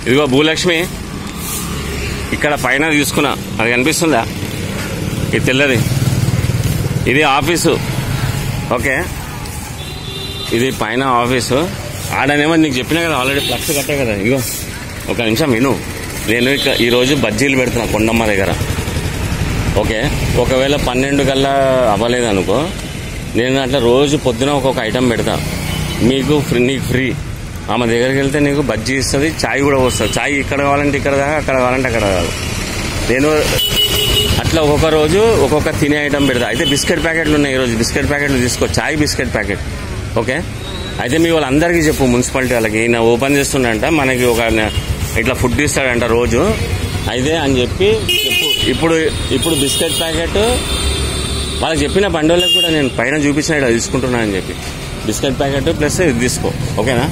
ఇదిగో భూలక్ష్మి ఇక్కడ పైన తీసుకున్నా అది కనిపిస్తుందా ఇది తెల్లది ఇది ఆఫీసు ఓకే ఇది పైన ఆఫీసు ఆడనేమో నీకు చెప్పినా కదా ఆల్రెడీ ఫ్లక్స్ కట్టే కదా ఇగో ఒక నిమిషం విను నేను ఇక ఈరోజు బజ్జీలు పెడుతున్నా కొండమ్మ దగ్గర ఓకే ఒకవేళ పన్నెండు కల్లా అవ్వలేదు అనుకో నేను అట్లా రోజు పొద్దున ఒక్కొక్క ఐటెం పెడతా మీకు ఫ్రీ నీకు ఫ్రీ ఆమె దగ్గరికి వెళ్తే నీకు బజ్జీ ఇస్తుంది చాయ్ కూడా వస్తుంది చాయ్ ఇక్కడ కావాలంటే ఇక్కడ దాకా అక్కడ కావాలంటే అక్కడ కాదు నేను అట్లా ఒక్కొక్క రోజు ఒక్కొక్క తినే ఐటమ్ పెడతా అయితే బిస్కెట్ ప్యాకెట్లు ఉన్నాయి ఈరోజు బిస్కెట్ ప్యాకెట్లు తీసుకో చాయ్ బిస్కెట్ ప్యాకెట్ ఓకే అయితే మీ వాళ్ళందరికీ చెప్పు మున్సిపాలిటీ వాళ్ళకి ఈయన ఓపెన్ చేస్తుండంట మనకి ఒక న- ఇట్లా ఫుడ్ ఇస్తాడంట రోజు అయితే అని చెప్పి చెప్పు ఇప్పుడు ఇప్పుడు బిస్కెట్ ప్యాకెట్ వాళ్ళకి చెప్పిన బండోళ్ళకి కూడా నేను పైన చూపించిన ఇలా తీసుకుంటున్నా అని చెప్పి బిస్కెట్ ప్యాకెట్ ప్లస్ ఇది తీసుకో ఓకేనా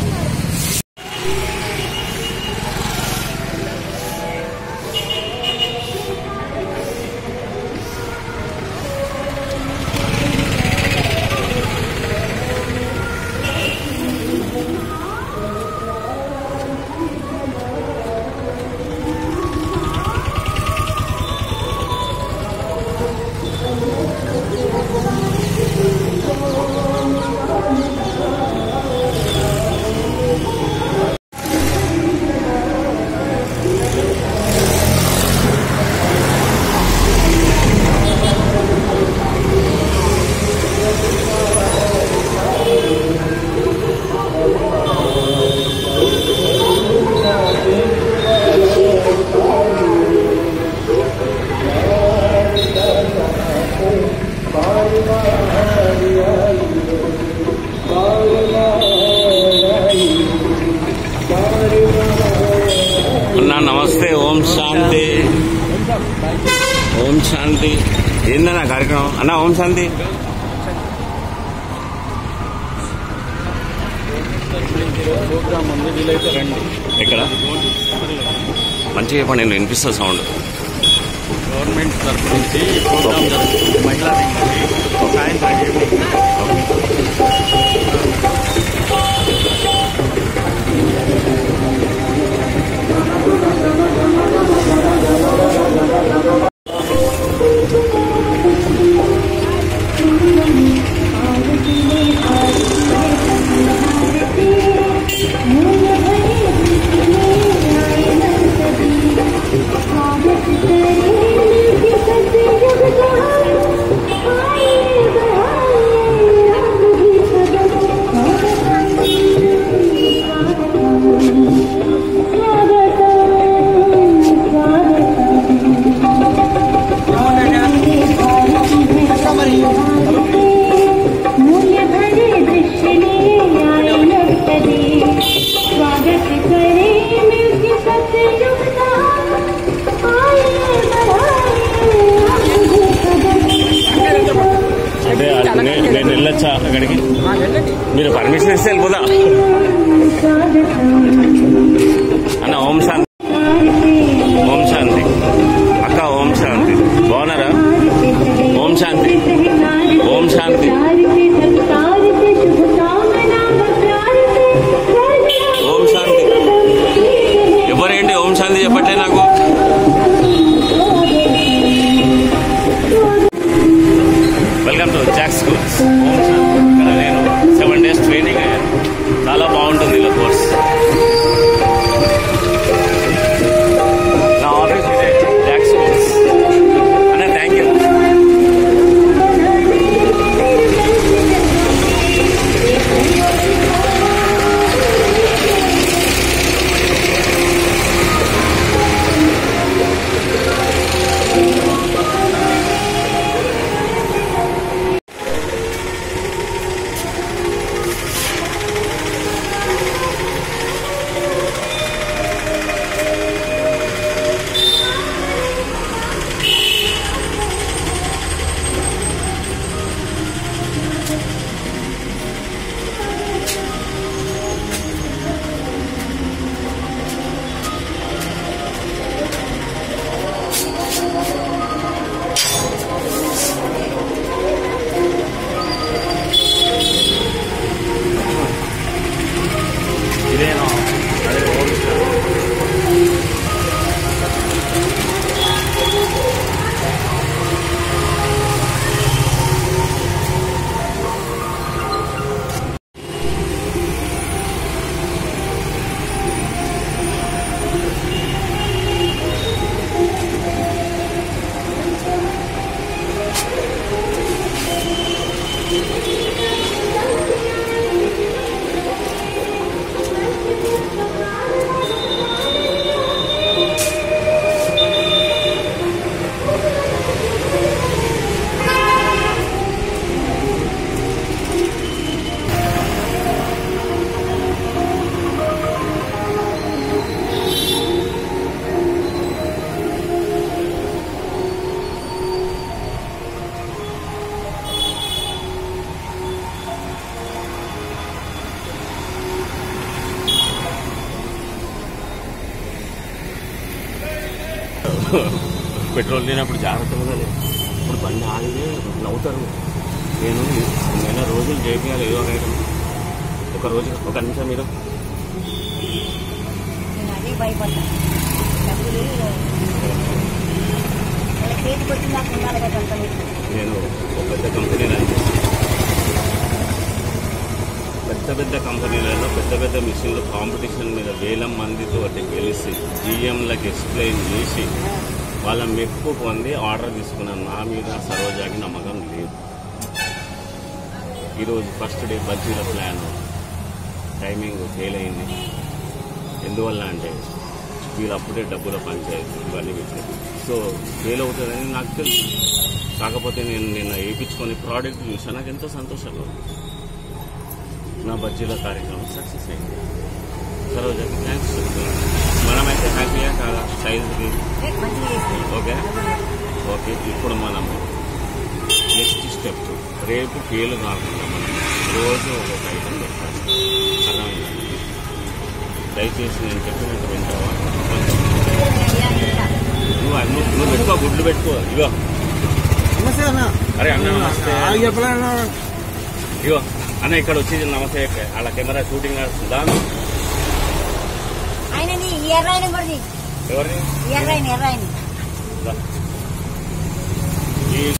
అన్నా నమస్తే ఓం శాంతి ఓం శాంతి ఏందన్నా కార్యక్రమం అన్నా ఓం శాంతి ప్రోగ్రామ్ ఉంది వీలైతే రండి ఎక్కడ మంచిగా చెప్పండి నేను వినిపిస్తా సౌండ్ గవర్నమెంట్ తరఫు నుంచి ప్రోగ్రామ్ జరుగుతుంది మహిళా వింగ్ సాయంత్రం ఈవినింగ్ मूल्य भरे दृश्य ले आए नर्तरी स्वागत करे मिलके सतयुग का आए बढ़ाए आगे कदम అంటే అది నే- నేను వెళ్ళొచ్చా అక్కడికి మీరు పర్మిషన్ ఇస్తే వెళ్ళిపోదా అన్న ఓం శాంతి ఓం శాంతి అక్క ఓం శాంతి బాగున్నారా ఓం శాంతి ఓం శాంతి ఓం శాంతి ఎవరేంటి ఓం శాంతి చెప్పట్లే నాకు welcome to Jack schools Om Shanti ఇక్కడ నేను సెవెన్ డేస్ ట్రైనింగ్ అయ్యాను చాలా బాగుంటుంది ఇలా కోర్స్ నా ఆఫీస్ ఇదే జాక్ స్కూల్స్ అన్న థ్యాంక్ యూ పెట్రోల్ లేనప్పుడు జాగ్రత్తగా ఉండాలి ఇప్పుడు బండి ఆగితే నవ్వుతారు నేను నెల రోజులు చేయాలి ఏదో ఒక ఐటమ్ ఒక రోజు ఒక నిమిషం మీరు నేను అదే భయపడ్డా డబ్బులు వాళ్ళ చేతికి వచ్చిన దాకా ఉండాలి కదా కంపెనీ నేను ఒక పెద్ద కంపెనీలో పెద్ద పెద్ద కంపెనీలలో పెద్ద పెద్ద మిషన్లు కాంపిటీషన్ మీద వేలం మందితో గెలిచి జిఎంలకు ఎక్స్ప్లెయిన్ చేసి వాళ్ళ మెప్పు పొంది ఆర్డర్ తీసుకున్నాను నా మీద సరోజాకి నమ్మకం లేదు ఈరోజు ఫస్ట్ డే బజ్జీల ప్లాన్ టైమింగ్ ఫెయిల్ అయింది ఎందువల్ల అంటే వీళ్ళు అప్పుడే డబ్బుల పంచాయతీ ఇవన్నీ పెట్టారు సో ఫెయిల్ అవుతుందని నాకు తెలుసు కాకపోతే నేను నిన్న వేయించుకొని ప్రోడక్ట్ చూసాను నాకు ఎంతో సంతోషంగా ఉంది నా బజ్జీల కార్యక్రమం సక్సెస్ అయింది సరోజాకి థ్యాంక్స్ చెప్తున్నాను మనమైతే హ్యాపీయా కాదా సైజుకి మంచిగా చేసింది ఓకే ఓకే ఇప్పుడు మనం నెక్స్ట్ స్టెప్ రేపు ఫెయిల్ కాకుండా మనం రోజు ఒక్కొక్క ఐటమ్ పెట్టాలి అర్థమైంది దయచేసి నేను చెప్పినట్టు వింటావా కొంచెం నువ్వు నువ్వు నువ్వు పెట్టుకో గుడ్లు పెట్టుకో ఇగో నమస్తే అన్న అరే అన్న నమస్తే ఆ, చెప్పలేనా ఇగో అన్న ఇక్కడ వచ్చి నమస్తే అలా కెమెరా షూటింగ్ నడుస్తుందా ఆయన నీ ఎర్రాయన కూడా తీ. ఎవరిని ఎర్రాయన ఎర్రాయన దా. ఈ